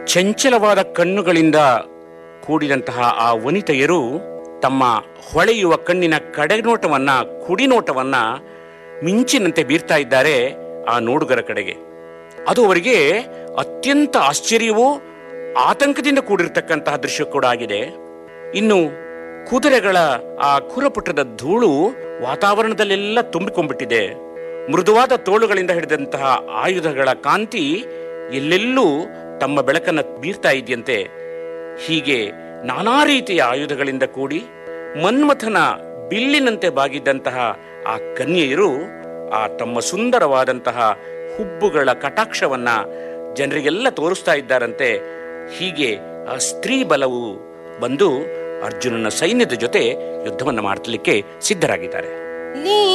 ಚಂಚಲವಾದ ಕಣ್ಣುಗಳಿಂದ ಕೂಡಿದಂತಹ ಆ ವನಿತೆಯರು ತಮ್ಮ ಹೊಳೆಯುವ ಕಣ್ಣಿನ ಕಡೆನೋಟವನ್ನ ಕುಡಿನೋಟವನ್ನ ಮಿಂಚಿನಂತೆ ಬೀರ್ತಾ ಇದ್ದಾರೆ ಆ ನೋಡುಗರ ಕಡೆಗೆ ಅದು ಅವರಿಗೆ ಅತ್ಯಂತ ಆಶ್ಚರ್ಯವೂ ಆತಂಕದಿಂದ ಕೂಡಿರ್ತಕ್ಕಂತಹ ದೃಶ್ಯ ಕೂಡ ಆಗಿದೆ ಇನ್ನು ಕುದುರೆಗಳ ಆ ಕುರಪುಟದ ಧೂಳು ವಾತಾವರಣದಲ್ಲೆಲ್ಲ ತುಂಬಿಕೊಂಡ್ಬಿಟ್ಟಿದೆ ಮೃದುವಾದ ತೋಳುಗಳಿಂದ ಹಿಡಿದಂತಹ ಆಯುಧಗಳ ಕಾಂತಿ ಎಲ್ಲೆಲ್ಲೂ ತಮ್ಮ ಬೆಳಕನ್ನು ಬೀರ್ತಾ ಇದೆಯಂತೆ ಹೀಗೆ ನಾನಾ ರೀತಿಯ ಆಯುಧಗಳಿಂದ ಕೂಡಿ ಮನ್ಮಥನ ಬಿಲ್ಲಿನಂತೆ ಬಾಗಿದ್ದಂತಹ ಆ ಕನ್ಯೆಯರು ಆ ತಮ್ಮ ಸುಂದರವಾದಂತಹ ಹುಬ್ಬುಗಳ ಕಟಾಕ್ಷವನ್ನ ಜನರಿಗೆಲ್ಲ ತೋರಿಸ್ತಾ ಇದ್ದಾರಂತೆ ಹೀಗೆ ಆ ಸ್ತ್ರೀ ಬಲವು ಬಂದು ಅರ್ಜುನನ ಸೈನ್ಯದ ಜೊತೆ ಯುದ್ಧವನ್ನು ಮಾಡಲಿಕ್ಕೆ ಸಿದ್ಧರಾಗಿದ್ದಾರೆ ನೀ